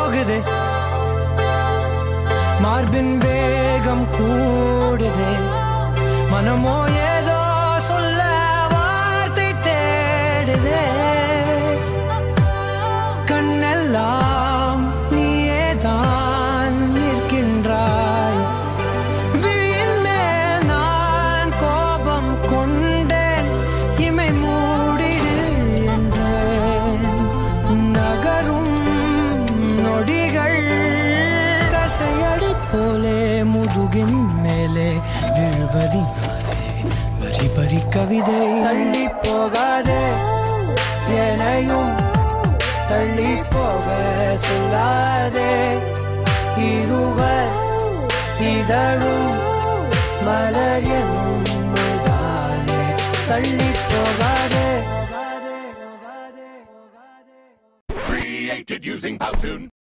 போகுது மார்பின் வேகம் கூடுது மனமோ ஏதோ சொல்ல வார்த்தை தேடுதே கண்ணெல்லாம் நீயேதான் நிற்கின்றாய் விழியின் மேல் நான் கோபம் கொண்டேன் இமை மூடிடு என்றேன் நகரும் நொடிகள் கசையடி போலே முதுகின் மேலே விழுவதினாலே வரி வரி கவிதை தள்ளி போகாதே எனையும் தள்ளி போக சொல்லாதே இருவர் இதழும் மலர் என்னும் தானே தள்ளி போகாதே Created using Powtoon.